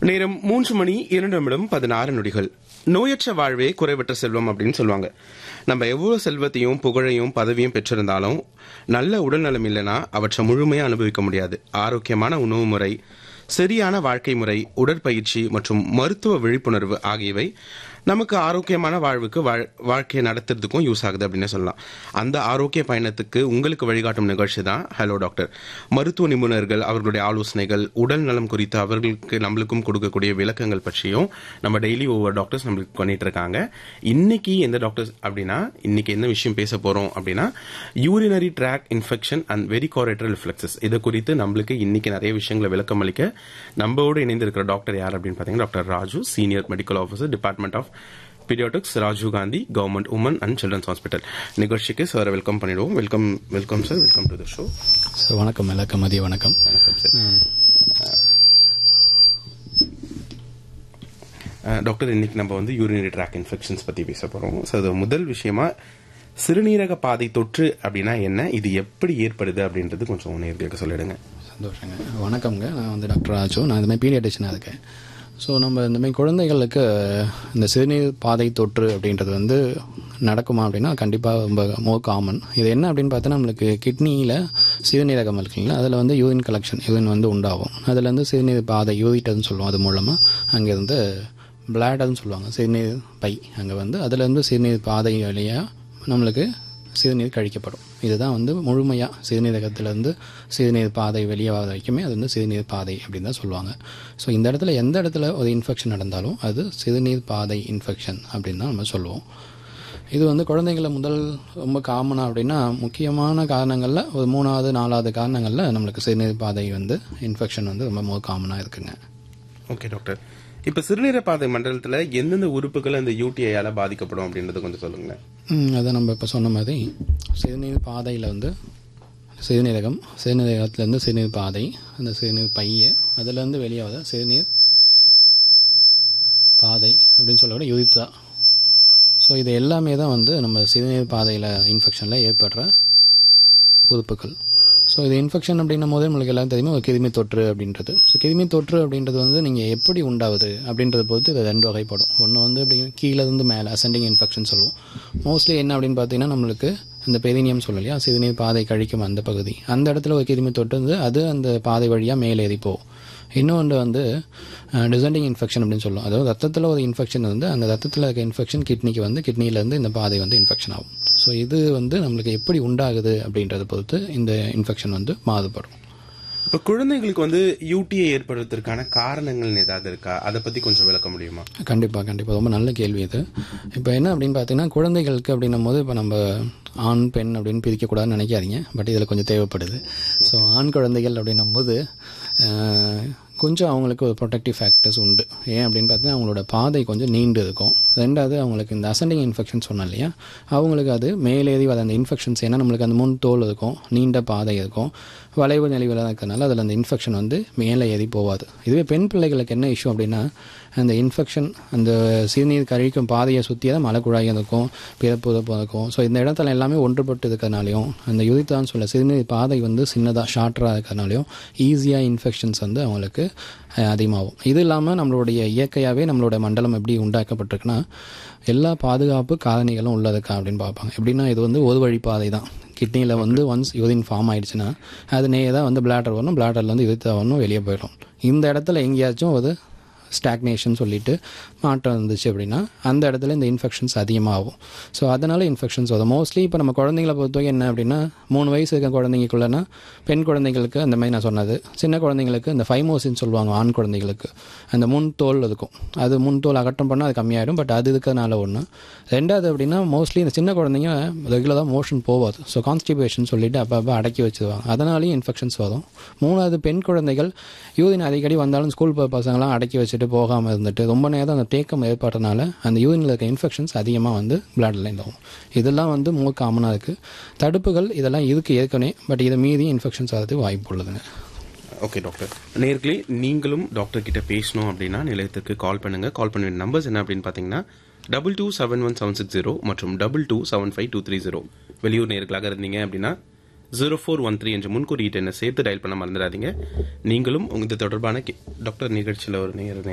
நேரம் மூன்று மணி இரண்டு நிமிடம் பதினாறு நொடிகள் நோயற்ற வாழ்வே குறைவற்ற செல்வம் அப்படின்னு சொல்லுவாங்க நம்ம எவ்வளவு செல்வத்தையும் புகழையும் பதவியும் பெற்றிருந்தாலும் நல்ல உடல்நலம் இல்லைன்னா அவற்றை முழுமையாக அனுபவிக்க முடியாது ஆரோக்கியமான உணவு முறை சரியான வாழ்க்கை முறை உடற்பயிற்சி மற்றும் மருத்துவ விழிப்புணர்வு ஆகியவை நமக்கு ஆரோக்கியமான வாழ்வுக்கு வாழ்- வாழ்க்கையை நடத்துறதுக்கும் யூஸ் ஆகுது அப்படின்னு சொல்லலாம் அந்த ஆரோக்கிய பயணத்துக்கு உங்களுக்கு வழிகாட்டும் நிகழ்ச்சி தான் ஹலோ டாக்டர் மருத்துவ நிபுணர்கள் அவர்களுடைய ஆலோசனைகள் உடல் நலம் குறித்து அவர்களுக்கு நம்மளுக்கும் கொடுக்கக்கூடிய விளக்கங்கள் பற்றியும் நம்ம டெய்லி ஒவ்வொரு டாக்டர்ஸ் நம்மளுக்கு பண்ணிட்டு இருக்காங்க இன்னைக்கு எந்த டாக்டர்ஸ் அப்படின்னா இன்னைக்கு என்ன விஷயம் பேச போறோம் அப்படின்னா urinary tract infection and vesicoureteral refluxes இது குறித்து நம்மளுக்கு இன்னைக்கு நிறைய விஷயங்களை விளக்கம் அளிக்க நம்மளோடு இணைந்திருக்கிற டாக்டர் யார் அப்படின்னு பார்த்தீங்கன்னா doctor Raju senior medical officer department of paediatrics Rajiv Gandhi government woman and children's hospital நிகழ்ச்சிக்கு சார் வெல்கம் பண்ணிடுவோம் welcome welcome sir welcome to the show sir வணக்கம் எல்லாருக்கும் மதிய வணக்கம் வணக்கம் சார் டாக்டர் இன்னைக்கு நம்ம வந்து யூரினரி ட்ராக் இன்ஃபெக்ஷன்ஸ் பத்தி பேச போறோம் ஸோ அது முதல் விஷயமா சிறுநீரக பாதை தொற்று அப்படின்னா என்ன இது எப்படி ஏற்படுது அப்படின்றது கொஞ்சம் நேர்களுக்கு சொல்லிடுங்க சந்தோஷங்க வணக்கம்ங்க நான் வந்து டாக்டர் ராஜு நான் இந்த மாதிரி பீடியாட்டிஷனாக இருக்கேன் ஸோ நம்ம இந்த மாதிரி குழந்தைகளுக்கு இந்த சிறுநீர் பாதை தொற்று அப்படின்றது வந்து நடக்குமா அப்படின்னா கண்டிப்பாக ரொம்ப மோர் காமன் இது என்ன அப்படின்னு பார்த்தா நம்மளுக்கு கிட்னியில் சிறுநீரகம் இருக்குங்களா அதில் வந்து யூரின் கலெக்ஷன் யூரின் வந்து உண்டாகும் அதில் வந்து சிறுநீர் பாதை யூரிட்டர்னு சொல்லுவோம் அது மூலமாக அங்கேருந்து பிளாடர்னு சொல்லுவாங்க சிறுநீர் பை அங்கே வந்து அதுலேருந்து சிறுநீர் பாதை வழியாக நம்மளுக்கு சிறுநீர் கழிக்கப்படும் இதுதான் வந்து முழுமையாக சிறுநீரகத்திலேருந்து சிறுநீர் பாதை வெளியே வர வரைக்குமே அது வந்து சிறுநீர் பாதை அப்படின்னு தான் சொல்லுவாங்க ஸோ இந்த இடத்துல எந்த இடத்துல ஒரு இன்ஃபெக்ஷன் நடந்தாலும் அது சிறுநீர் பாதை இன்ஃபெக்ஷன் அப்படின்னு தான் நம்ம சொல்லுவோம் இது வந்து குழந்தைங்கள முதல் ரொம்ப காமனாக அப்படின்னா முக்கியமான காரணங்களில் ஒரு மூணாவது நாலாவது காரணங்களில் நம்மளுக்கு சிறுநீர் பாதை வந்து இன்ஃபெக்ஷன் வந்து ரொம்ப மோர் காமனாக இருக்குங்க ஓகே டாக்டர் இப்ப சிறுநீர பாதை மண்டலத்துல எந்தெந்த உறுப்புகள் அந்த யூடிஐயால பாதிக்கப்படும் அப்படின்றத கொஞ்சம் சொல்லுங்களேன் ம், அதை நம்ம இப்போ சொன்ன மாதிரி சிறுநீர் பாதையில் வந்து சிறுநீரகம் சிறுநீரகத்துலேருந்து சிறுநீர் பாதை அந்த சிறுநீர் பைய அதுலேருந்து வெளியே வர சிறுநீர் பாதை அப்படின்னு சொல்லக்கூட யுரித்தா ஸோ இது எல்லாமே தான் வந்து நம்ம சிறுநீர் பாதையில் இன்ஃபெக்ஷனில் ஏற்படுற உறுப்புகள் ஸோ இது இன்ஃபெக்ஷன் அப்படின்னும் போது நம்மளுக்கு எல்லாம் தெரியுமே ஒரு கிருமி தொற்று அப்படின்றது ஸோ கிருமி தொற்று அப்படின்றது வந்து நீங்கள் எப்படி உண்டாகுது அப்படின்றத பொறுத்து இது ரெண்டு வகைப்படும் ஒன்று வந்து அப்படி கீழே இருந்து மேலே அசெண்டிங் இன்ஃபெக்ஷன் சொல்லுவோம் மோஸ்ட்லி என்ன அப்படின்னு பார்த்தீங்கன்னா நம்மளுக்கு இந்த பெரினியம் சொல்லலையா சிறுநீர் பாதை கழிக்கும் அந்த பகுதி அந்த இடத்துல ஒரு கிருமி தொற்று வந்து அது அந்த பாதை வழியாக மேலேறி போகும் இன்னொன்று வந்து டிசெண்டிங் இன்ஃபெக்ஷன் அப்படின்னு சொல்லுவோம் அதாவது ரத்தத்தில் ஒரு இன்ஃபெக்ஷன் வந்து அந்த ரத்தத்தில் இருக்க இன்ஃபெக்ஷன் கிட்னிக்கு வந்து கிட்னிலேருந்து இந்த பாதை வந்து இன்ஃபெக்ஷன் ஆகும் ஸோ இது வந்து நம்மளுக்கு எப்படி உண்டாகுது அப்படின்றத பொறுத்து இந்த இன்ஃபெக்ஷன் வந்து மாறுபடும் இப்ப குழந்தைங்களுக்கு வந்து யூடிஐ ஏற்படுவதற்கான காரணங்கள் ஏதாவது இருக்கா அதை பத்தி கொஞ்சம் விளக்க முடியுமா கண்டிப்பாக கண்டிப்பாக ரொம்ப நல்ல கேள்வி இது இப்போ என்ன அப்படின்னு பார்த்தீங்கன்னா குழந்தைகளுக்கு அப்படின்னும் போது இப்போ நம்ம ஆண் பெண் அப்படின்னு பிரிக்கக்கூடாதுன்னு நினைக்காதீங்க பட் இதில் கொஞ்சம் தேவைப்படுது ஸோ ஆண் குழந்தைகள் அப்படின்னும் போது அஹ், கொஞ்சம் அவங்களுக்கு ஒரு ப்ரொடெக்டிவ் ஃபேக்டர்ஸ் உண்டு ஏன் அப்படின்னு பார்த்தீங்கன்னா அவங்களோட பாதை கொஞ்சம் நீண்டு இருக்கும் ரெண்டாவது அவங்களுக்கு இந்த அசெண்டிங் இன்ஃபெக்ஷன் சொன்னோம் இல்லையா அவங்களுக்கு அது மேலேறி வர அந்த இன்ஃபெக்ஷன்ஸ் ஏன்னா நம்மளுக்கு அந்த முன் தோல் இருக்கும் நீண்ட பாதை இருக்கும் வளைவு நெளிவுலாம் இருக்கிறதுனால அதில் அந்த இன்ஃபெக்ஷன் வந்து மேலே ஏறி போகாது இதுவே பெண் பிள்ளைகளுக்கு என்ன இஷ்யூ அப்படின்னா அந்த இன்ஃபெக்ஷன் அந்த சிறுநீர் கழிக்கும் பாதையை சுற்றி தான் மலைக்குழாய் இருக்கும் பிறப்பு இறப்பு இருக்கும் ஸோ இந்த இடத்துல எல்லாமே ஒன்றுபட்டு இருக்கிறனாலையும் அந்த யுரித்தான்னு சொல்ல சிறுநீர் பாதை வந்து சின்னதாக ஷார்ட்டராக இருக்கிறனாலையும் ஈஸியாக இன்ஃபெக்ஷன்ஸ் வந்து அவங்களுக்கு அஹ், அதிகமாகும் இது இல்லாமல் நம்மளுடைய இயற்கையாகவே நம்மளோட மண்டலம் எப்படி உண்டாக்கப்பட்டிருக்குன்னா எல்லா பாதுகாப்பு காரணிகளும் உள்ளதுக்கா அப்படின்னு பார்ப்பாங்க எப்படின்னா இது வந்து ஒரு வழி பாதை தான் கிட்னியில் வந்து ஒன்ஸ் யூரின் ஃபார்ம் ஆயிடுச்சுன்னா அது நேராக வந்து பிளாடர் வரணும் பிளாடர்ல வந்து யுரித்தா வரணும் வெளியே போயிடும் இந்த இடத்துல எங்கேயாச்சும் ஒரு ஸ்டாக்னேஷன் சொல்லிட்டு மாற்றம் இருந்துச்சு அப்படின்னா அந்த இடத்துல இந்த இன்ஃபெக்ஷன்ஸ் அதிகமாகும் ஸோ அதனால் இன்ஃபெக்ஷன்ஸ் வரும் மோஸ்ட்லி இப்போ நம்ம குழந்தைங்கள பொறுத்தவரைக்கும் என்ன அப்படின்னா மூணு வயசு இருக்க குழந்தைங்களுக்குள்ளனா பெண் குழந்தைங்களுக்கு அந்த மாதிரி நான் சொன்னது சின்ன குழந்தைங்களுக்கு இந்த ஃபைமோசின்னு சொல்லுவாங்க ஆண் குழந்தைங்களுக்கு அந்த முன் தோல் இருக்கும் அது முன் தோல் அகற்றம் பண்ணால் அது கம்மியாயிடும் பட் அது இருக்கிறதுனால ஒன்று ரெண்டாவது அப்படின்னா மோஸ்ட்லி இந்த சின்ன குழந்தைங்க ரெகுலராக மோஷன் போகாது ஸோ கான்ஸ்டிபேஷன் சொல்லிட்டு அப்போ அப்போ அடக்கி வச்சுருவாங்க அதனாலேயும் இன்ஃபெக்ஷன்ஸ் வரும் மூணாவது பெண் குழந்தைகள் யூரின் அடிக்கடி வந்தாலும் ஸ்கூல் போகிற பசங்களாம் அடக்கி வச்சுட்டு போகாமல் இருந்துட்டு ரொம்ப நேரம் அந்த தேக்கம் ஏற்படுறதுனால அந்த யூரினில் இருக்க இன்ஃபெக்ஷன்ஸ் அதிகமாக வந்து பிளட்ல ஆகும் இதெல்லாம் வந்து மோர் காமனாக இருக்குது தடுப்புகள் இதெல்லாம் இருக்குது ஏற்கனவே பட் இதை மீறி இன்ஃபெக்ஷன்ஸ் ஆகிறதுக்கு வாய்ப்பு உள்ளதுங்க ஓகே டாக்டர் நேர்களே நீங்களும் டாக்டர் கிட்ட பேசணும் அப்படின்னா நிலையத்திற்கு கால் பண்ணுங்க கால் பண்ண வேண்டிய நம்பர்ஸ் என்ன அப்படின்னு பாத்தீங்கன்னா double two seven one seven six zero மற்றும் double two seven five two three zero வெளியூர் நேர்களாக இருந்தீங்க அப்படின்னா ஜீரோ ஃபோர் ஒன் த்ரீ என்ற முன்குறியீட்டு என்ன சேர்த்து டயல் பண்ண மறந்துடாதீங்க நீங்களும் உங்க தொடர்பான கே- டாக்டர் நிகழ்ச்சியில் ஒரு நேர்